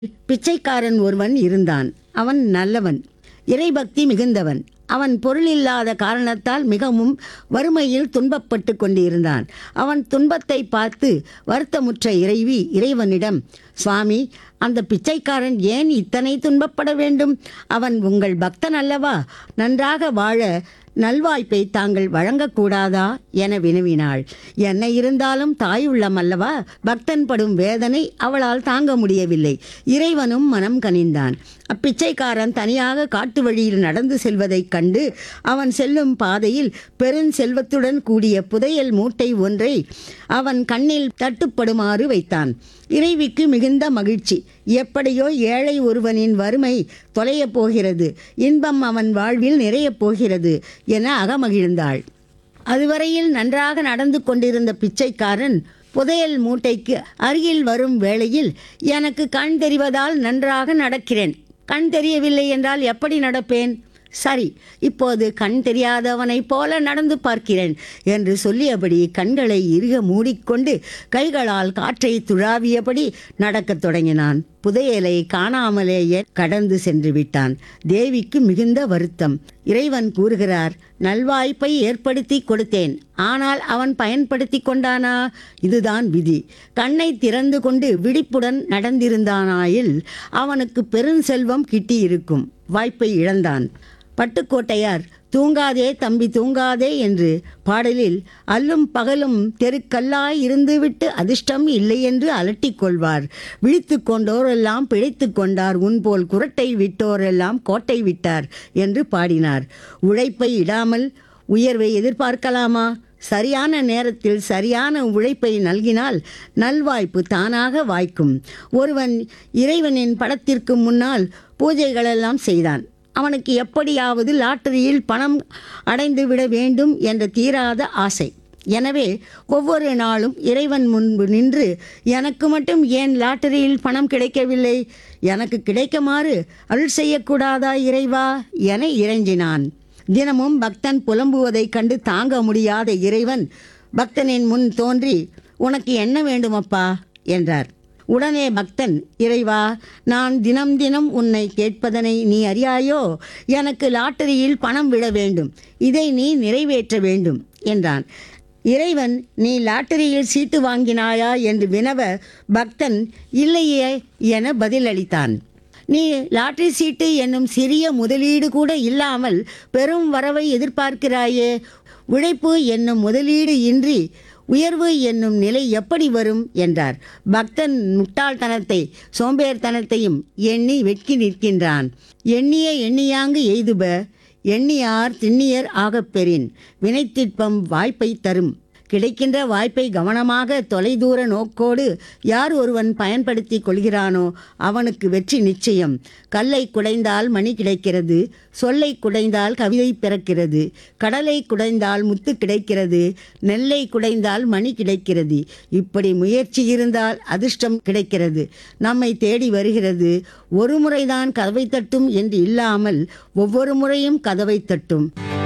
பிச்சைக்காரன் ஒருவன் இருந்தான் அவன் நல்லவன் இறைபக்தி மிகுந்தவன் அவன் பொருளில்லாத காரணத்தால் மிகவும் வறுமையில் துன்பப்பட்டு கொண்டிருந்தான் அவன் துன்பத்தை பார்த்து வருத்தமுற்ற இறைவி இறைவனிடம் சுவாமி அந்த பிச்சைக்காரன் ஏன் இத்தனை துன்பப்பட வேண்டும் அவன் உங்கள் பக்தன் அல்லவா நன்றாக வாழ நல்வாய்ப்பை தாங்கள் வழங்கக்கூடாதா என வினவினாள் என்ன இருந்தாலும் தாய் உள்ளம் அல்லவா பக்தன் படும் வேதனை அவளால் தாங்க முடியவில்லை இறைவனும் மனம் கனிந்தான் அப்பிச்சைக்காரன் தனியாக காட்டு வழியில் நடந்து செல்வதைக் கண்டு அவன் செல்லும் பாதையில் பெருஞ்செல்வத்துடன் கூடிய புதையல் மூட்டை ஒன்றை அவன் கண்ணில் தட்டுப்படுமாறு வைத்தான் இறைவிக்கு மிகுந்த மகிழ்ச்சி எப்படியோ ஏழை ஒருவனின் வறுமை தொலையப் போகிறது இன்பம் அவன் வாழ்வில் நிறையப் போகிறது என அகமகிழ்ந்தாள் அதுவரையில் நன்றாக நடந்து கொண்டிருந்த பிச்சைக்காரன் புதையல் மூட்டைக்கு அருகில் வரும் வேளையில் எனக்கு கண் தெரிவதால் நன்றாக நடக்கிறேன் கண் தெரியவில்லை என்றால் எப்படி நடப்பேன் சரி இப்போது கண் தெரியாதவனைப் போல நடந்து பார்க்கிறேன் என்று சொல்லியபடி கண்களை இறுக மூடிக்கொண்டு கைகளால் காற்றை துழாவியபடி நடக்கத் தொடங்கினான் புதையலை காணாமலேயே கடந்து சென்று விட்டான் தேவிக்கு மிகுந்த வருத்தம் இறைவன் கூறுகிறார் நல்வாய்ப்பை ஏற்படுத்தி கொடுத்தேன் ஆனால் அவன் பயன்படுத்தி கொண்டானா இதுதான் விதி கண்ணை திறந்து கொண்டு விழிப்புடன் நடந்திருந்தானாயில் அவனுக்கு பெருஞ்செல்வம் கிட்டியிருக்கும் வாய்ப்பை இழந்தான் பட்டுக்கோட்டையார் தூங்காதே தம்பி தூங்காதே என்று பாடலில் அல்லும் பகலும் தெருக்கல்லாய் இருந்துவிட்டு அதிர்ஷ்டம் இல்லை என்று அலட்டிக் கொள்வார் விழித்து கொண்டோரெல்லாம் பிழைத்து கொண்டார் உன்போல் குரட்டை விட்டோரெல்லாம் கோட்டை விட்டார் என்று பாடினார் உழைப்பை இடாமல் உயர்வை எதிர்பார்க்கலாமா சரியான நேரத்தில் சரியான உழைப்பை நல்கினால் நல்வாய்ப்பு தானாக வாய்க்கும் ஒருவன் இறைவனின் படத்திற்கு முன்னால் பூஜைகளெல்லாம் செய்தான் அவனுக்கு எப்படியாவது லாட்டரியில் பணம் அடைந்து விட வேண்டும் என்ற தீராத ஆசை எனவே ஒவ்வொரு நாளும் இறைவன் முன்பு நின்று எனக்கு மட்டும் ஏன் லாட்டரியில் பணம் கிடைக்கவில்லை எனக்கு கிடைக்குமாறு அருள் செய்யக்கூடாதா இறைவா என இறைஞ்சினான் தினமும் பக்தன் புலம்புவதைக் கண்டு தாங்க முடியாத இறைவன் பக்தனின் முன் தோன்றி உனக்கு என்ன வேண்டுமப்பா என்றார் உடனே பக்தன் இறைவா நான் தினம் தினம் உன்னை கேட்பதனை நீ அறியாயோ எனக்கு லாட்டரியில் பணம் விட வேண்டும் இதை நீ நிறைவேற்ற வேண்டும் என்றான் இறைவன் நீ லாட்டரியில் சீட்டு வாங்கினாயா என்று வினவ பக்தன் இல்லையே என பதிலளித்தான் நீ லாட்டரி சீட்டு என்னும் சிறிய முதலீடு கூட இல்லாமல் பெரும் வரவை எதிர்பார்க்கிறாயே உழைப்பு என்னும் முதலீடு இன்றி உயர்வு என்னும் நிலை எப்படி வரும் என்றார் பக்தன் முட்டாள்தனத்தை சோம்பேறித்தனத்தையும் எண்ணி வெட்கி நிற்கின்றான் எண்ணிய எண்ணியாங்கு எய்துப எண்ணியார் திண்ணியர் ஆகப் பெறின் வினைத்திட்பம் வாய்ப்பை தரும் கிடைக்கின்ற வாய்ப்பை கவனமாக தொலைதூர நோக்கோடு யார் ஒருவன் பயன்படுத்தி கொள்கிறானோ அவனுக்கு வெற்றி நிச்சயம் கல்லை குடைந்தால் மணி கிடைக்கிறது சொல்லை குடைந்தால் கவிதை பிறக்கிறது கடலை குடைந்தால் முத்து கிடைக்கிறது நெல்லை குடைந்தால் மணி கிடைக்கிறது இப்படி முயற்சி இருந்தால் அதிர்ஷ்டம் கிடைக்கிறது நம்மை தேடி வருகிறது ஒரு முறைதான் கதவை தட்டும் என்று இல்லாமல் ஒவ்வொரு முறையும் கதவை தட்டும்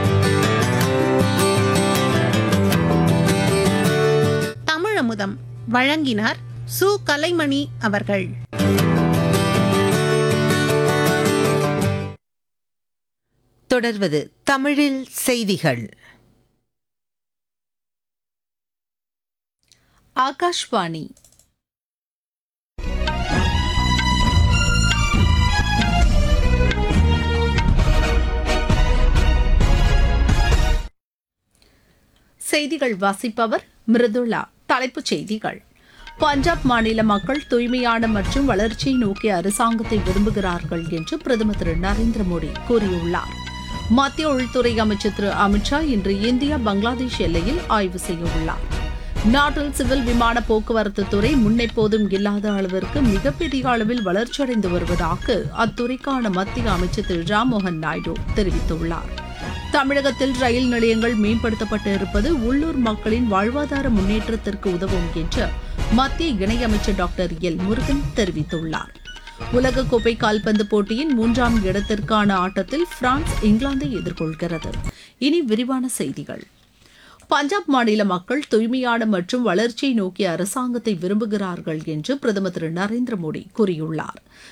தமிழமுதம் வழங்கினார் சு கலைமணி அவர்கள் தொடர்வது தமிழில் செய்திகள் ஆகாஷ்வாணி செய்திகள் வாசிப்பவர் மிருதுளா தலைப்புச் செய்திகள் பஞ்சாப் மாநில மக்கள் தூய்மையான மற்றும் வளர்ச்சியை நோக்கிய அரசாங்கத்தை விரும்புகிறார்கள் என்று பிரதமர் திரு நரேந்திர மோடி கூறியுள்ளார் மத்திய உள்துறை அமைச்சர் திரு அமித்ஷா இன்று இந்தியா பங்களாதேஷ் எல்லையில் ஆய்வு செய்ய உள்ளார் நாட்டில் சிவில் விமான போக்குவரத்து துறை முன்னெப்போதும் இல்லாத அளவிற்கு மிகப்பெரிய அளவில் வளர்ச்சியடைந்து வருவதாக அத்துறைக்கான மத்திய அமைச்சர் திரு ராம்மோகன் நாயுடு தெரிவித்துள்ளார் தமிழகத்தில் ரயில் நிலையங்கள் மேம்படுத்தப்பட்டு இருப்பது உள்ளூர் மக்களின் வாழ்வாதார முன்னேற்றத்திற்கு உதவும் என்று மத்திய இணையமைச்சர் டாக்டர் எல் முருகன் தெரிவித்துள்ளார் உலகக்கோப்பை கால்பந்து போட்டியின் மூன்றாம் இடத்திற்கான ஆட்டத்தில் பிரான்ஸ் இங்கிலாந்தை எதிர்கொள்கிறது இனி விரிவான செய்திகள் பஞ்சாப் மாநில மக்கள் தூய்மையான மற்றும் வளர்ச்சியை நோக்கிய அரசாங்கத்தை விரும்புகிறார்கள் என்று பிரதமர் திரு நரேந்திர மோடி கூறியுள்ளார்